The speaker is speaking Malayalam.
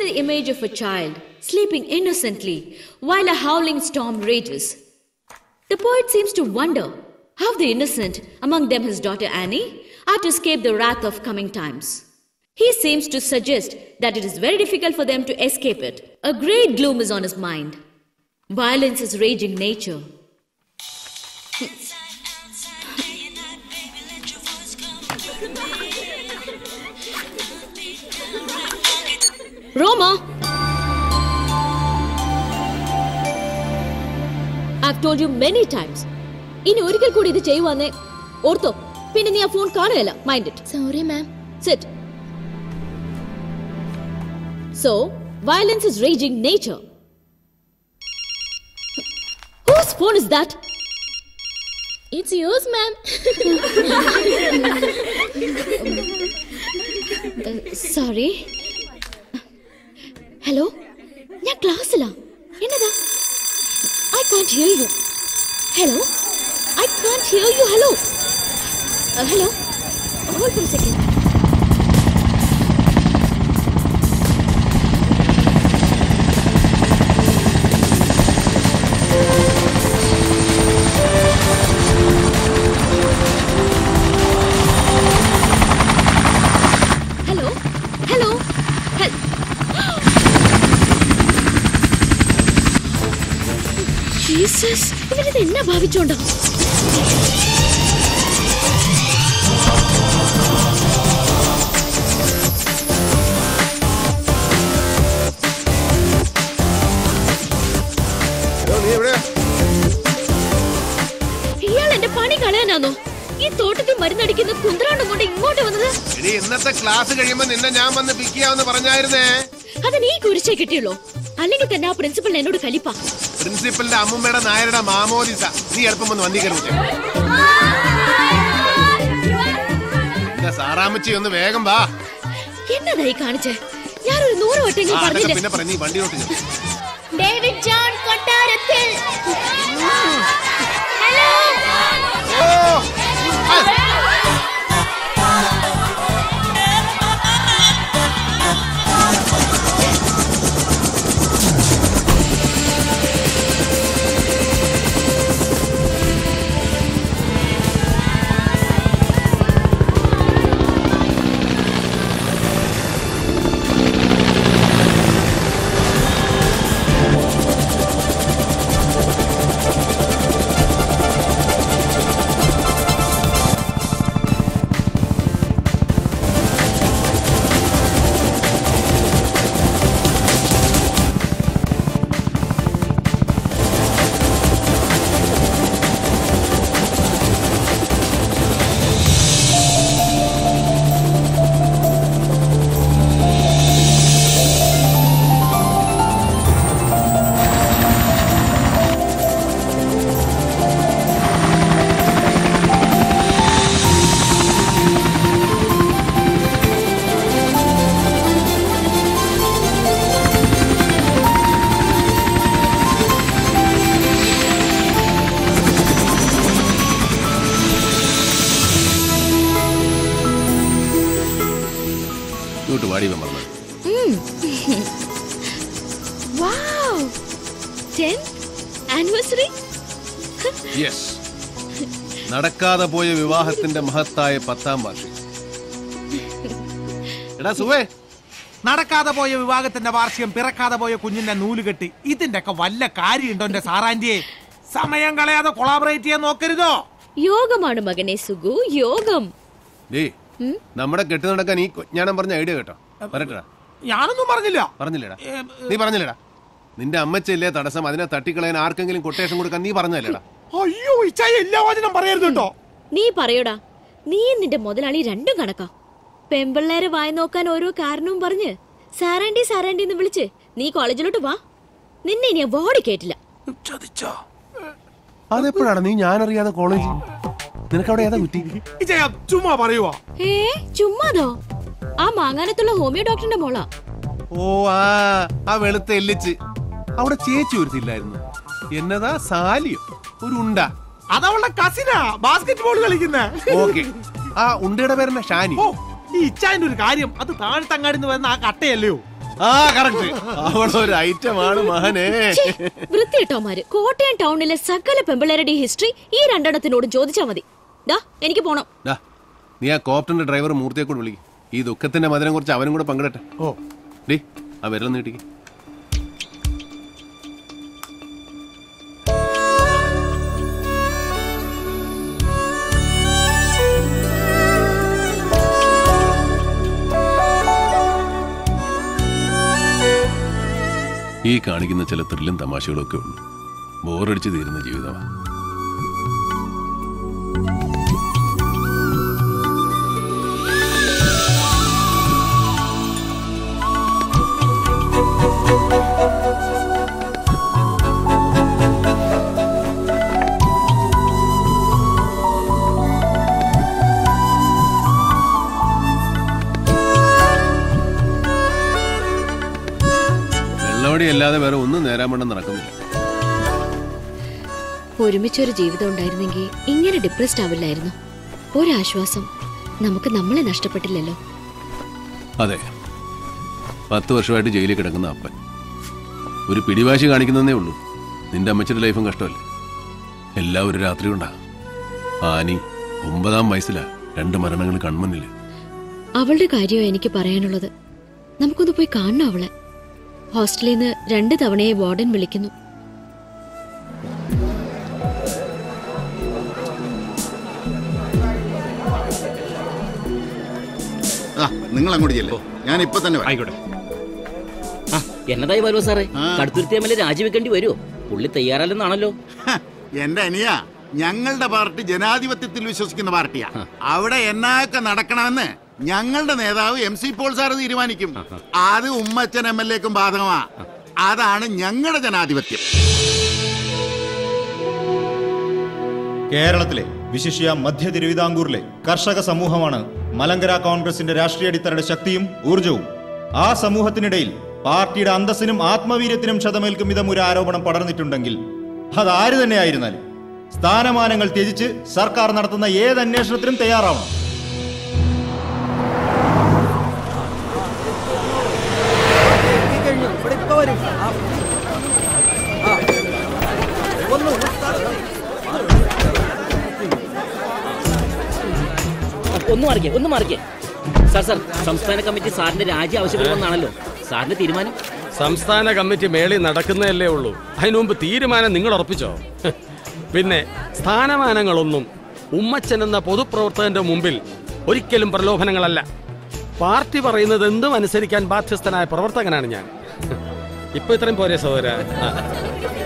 the image of a child sleeping innocently while a howling storm rages. The poet seems to wonder how the innocent, among them his daughter Annie, are to escape the wrath of coming times. He seems to suggest that it is very difficult for them to escape it. A great gloom is on his mind. Violence is raging nature. Roma! I've told you many times. ഇനി ഒരിക്കൽ കൂടി ഇത് ചെയ്യുവാന്നേ ഓർത്തോ പിന്നെ നീ ആ ഫോൺ കാണുകയല്ല mind it sorry ma'am Sit. So, violence is raging nature. Whose phone is that? It's yours ma'am sorry hello ഞാൻ ക്ലാസ്സിലാ എന്നതാ I can't hear you hello I can't hear you hello hello hold for second hello hello Jesus ഇവരിത് എന്നാ ഭാവിച്ചോണ്ടോ നീ എവിടെ ഇയാൾ എന്റെ പണി കളയാനാന്നോ ഈ തോട്ടത്തിൽ മരുന്നടിക്കുന്ന കുന്ത്രാണ്ടം കൊണ്ട് ഇങ്ങോട്ട് വന്നത് എടി ഇന്നത്തെ ക്ലാസ് കഴിയുമ്പോ നിന്നെ ഞാൻ വന്ന് പിക്ക് ചെയ്യാമെന്ന് പറഞ്ഞായിരുന്നേ അത് നീ കുരിശേ കിട്ടിയുള്ളൂ അല്ലെങ്കിൽ തന്നെ ആ പ്രിൻസിപ്പൽ എന്നോട് കലിപ്പ പ്രിൻസിപ്പലിന്റെ അമ്മുമ്മയുടെ നായരുടെ മാമോദിസ നീ എളുപ്പം വന്ന് വന്നി കയറി സാറാമ്മച്ചി ഒന്ന് വേഗം വാ എന്നതായി കാണിച്ചേ ഞാനൊരു നൂറ് ആ, വട്ടെങ്കിലും അതൊക്കെ പറഞ്ഞില്ലേ പിന്നെ പറഞ്ഞ നീ വണ്ടിയോട്ട് കയറി. ഡേവിഡ് ജോൺ കൊട്ടാരത്തിൽ ഓ ആ, ഇങ്ങോട്ട് വാടി വന്നത് വാവ് ടെൻ ആനിവേഴ്സറി യെസ് നടക്കാതെ പോയ വിവാഹത്തിന്റെ മഹത്തായ പത്താം വാർഷികം എടാ സുവേ നടക്കാതെ പോയ വിവാഹത്തിന്റെ വാർഷികം പിറക്കാതെ പോയ കുഞ്ഞിന്റെ നൂല് കെട്ടി ഇതിന്റെ ഒക്കെ വല്ല കാര്യമുണ്ടോ എന്റെ സാറാന്റിയെ സമയം കളയാതെ കൊളാബറേറ്റ് ചെയ്യാൻ നോക്കരുതോ യോഗമാണ് മകനെ സുഗു യോഗം ഡേ നമ്മുടെ കെട്ടി നടക്കാൻ ഈ ഞാനും പറഞ്ഞ ഐഡിയ കേട്ടോ പറയട്ടാ ഞാനൊന്നും പറഞ്ഞില്ല പറഞ്ഞില്ലേടാ നീ പറഞ്ഞില്ലേടാ നിന്റെ അമ്മച്ചല്ലേ തടസ്സം അതിനെ തട്ടിക്കളയാൻ ആർക്കെങ്കിലും കൊട്ടേഷൻ കൊടുക്കാൻ നീ പറഞ്ഞല്ലേടാ അയ്യോ ഇച്ചായ എല്ലാ വചനം പറയരുത് കേട്ടോ നീ പറയോടാ നീ നിന്റെ മുതലാളി രണ്ടും കണക്കാ പെമ്പിള്ളേരെ വായി നോക്കാൻ ഓരോ കാരണവും പറഞ്ഞ് സാറാണ്ടി സാറാണ്ടി എന്ന് വിളിച്ച് നീ കോളേജിലോട്ട് വാ നിന്നെ ഇനി അവാർഡ് കേട്ടില്ല ചതിച്ചോ അതെപ്പോഴാണ് നീ ഞാനറിയാതെ കോളേജ് നിനക്ക് അവിടെ ഏതാ കുറ്റി ഇച്ചായ ചുമ്മാ പറയുവാ ഏ ചുമ്മാതോ ആ മാങ്ങാനത്തുള്ള ഹോമിയോ ഡോക്ടറിന്റെ മോളാ ഓ ആ ആ വെളുത്ത എല്ലിച്ച് അവിടെ ചേച്ചി ഒരുത്തില്ലായിരുന്നു എന്നതാ സാലിയോ ഒരു ഉണ്ട അതവളുടെ കസിനാ ബാസ്കറ്റ് ബോൾ കളിക്കുന്ന ഓക്കെ ആ ഉണ്ടയുടെ പേരെന്നാ ഷാനി ഓ ഈ ഇച്ചായന്റെ ഒരു കാര്യം അത് താഴ്ത്തങ്ങാടിന്ന് വരുന്ന ആ കട്ടയല്ലയോ ആ കറക്റ്റ് അവളൊരു ഐറ്റമാണ് മഹനെ വൃത്തിയിട്ടോമാര് കോട്ടയം ടൗണിലെ സകല പെമ്പിള്ളേരുടെ ഹിസ്റ്ററി ഈ രണ്ടെണ്ണത്തിനോടും ചോദിച്ചാ മതി ദാ എനിക്ക് പോണം ഡാ, നീ ആ കോപ്റ്റന്റെ ഡ്രൈവർ മൂർത്തിയെ കൂടെ വിളിക്കും ഈ ദുഃഖത്തിന്റെ മധുരം കുറിച്ച് അവനും കൂടെ പങ്കിടട്ടെ ഓ ഡേ ആ വിരൽ നീട്ടിക്ക് ഈ കാണിക്കുന്ന ചില ത്രില്ലും തമാശകളും ഒക്കെ ഉള്ളൂ ബോറടിച്ച് തീരുന്ന ജീവിതമാണ് വെള്ളവടി അല്ലാതെ വേറെ ഒന്നും നേരാൻ വേണ്ട നടക്കുന്നില്ല ഒരുമിച്ചൊരു ജീവിതം ഉണ്ടായിരുന്നെങ്കിൽ ഇങ്ങനെ ഡിപ്രസ്ഡ് ആവില്ലായിരുന്നു ഒരാശ്വാസം നമുക്ക് നമ്മളെ നഷ്ടപ്പെട്ടില്ലല്ലോ അതെ പത്ത് വർഷമായിട്ട് ജയിലിൽ കിടക്കുന്ന അപ്പൻ ഒരു പിടിവാശി കാണിക്കുന്നതേ ഉള്ളൂ നിന്റെ അമ്മച്ചിയുടെ ലൈഫും കഷ്ടമല്ലേ എല്ലാം ഒരു രാത്രി കൊണ്ടാ ആനി ഒമ്പതാം വയസ്സിലാ രണ്ട് മരണങ്ങൾ കൺമുന്നില് അവളുടെ കാര്യമാണ് എനിക്ക് പറയാനുള്ളത് നമുക്കൊന്ന് പോയി കാണണം അവളെ ഹോസ്റ്റലിൽ നിന്ന് രണ്ട് തവണയെ വാർഡൻ വിളിക്കുന്നു ആ നിങ്ങൾ അങ്ങോട്ട് ചെല്ലേ ഞാൻ ഇപ്പൊ തന്നെ വരാം. ആയിക്കോട്ടെ ആ എന്നതായി വരുമോ സാറേ ആ. കടുത്തുരുത്തി എം എൽ എ രാജിവെക്കേണ്ടി വരുമോ പുള്ളി തയ്യാറല്ലെന്നാണല്ലോ ഹ, എന്റെ അനിയ ഞങ്ങളുടെ പാർട്ടി ജനാധിപത്യത്തിൽ വിശ്വസിക്കുന്ന പാർട്ടിയാ അവിടെ എന്നൊക്കെ നടക്കണമെന്ന് ഞങ്ങളുടെ നേതാവ് എം സി പോൾ സാറ് തീരുമാനിക്കും അത് ഉമ്മച്ചൻ എം എൽ എക്കും ബാധകമാ അതാണ് ഞങ്ങളുടെ ജനാധിപത്യം കേരളത്തിലെ വിശിഷ്യ മധ്യ തിരുവിതാംകൂറിലെ കർഷക സമൂഹമാണ് മലങ്കര കോൺഗ്രസിന്റെ രാഷ്ട്രീയ അടിത്തറയുടെ ശക്തിയും ഊർജവും ആ സമൂഹത്തിനിടയിൽ പാർട്ടിയുടെ അന്തസ്സിനും ആത്മവീര്യത്തിനും ക്ഷതമേൽക്കും വിധം ഒരു ആരോപണം പടർന്നിട്ടുണ്ടെങ്കിൽ അത് ആര് തന്നെയായിരുന്നാലും സ്ഥാനമാനങ്ങൾ ത്യജിച്ച് സർക്കാർ നടത്തുന്ന ഏത് അന്വേഷണത്തിനും തയ്യാറാവണം ഒന്ന് മാറിക്കേ ഒന്ന് മാറിക്കേ സാർ സാർ സംസ്ഥാന കമ്മിറ്റി സാറിന്റെ രാജി ആവശ്യപ്പെടുമെന്നാണല്ലോ സാറിന്റെ തീരുമാനം സംസ്ഥാന കമ്മിറ്റി മേളി നടക്കുന്നതല്ലേ ഉള്ളൂ അതിനു മുമ്പ് തീരുമാനം നിങ്ങൾ ഉറപ്പിച്ചോ പിന്നെ സ്ഥാനമാനങ്ങളൊന്നും ഉമ്മച്ചൻ എന്ന പൊതുപ്രവർത്തകന്റെ മുമ്പിൽ ഒരിക്കലും പ്രലോഭനങ്ങളല്ല പാർട്ടി പറയുന്നത് എന്തും അനുസരിക്കാൻ ബാധ്യസ്ഥനായ പ്രവർത്തകനാണ് ഞാൻ ഇപ്പൊ ഇത്രയും പോരെ സഹോദര ആ.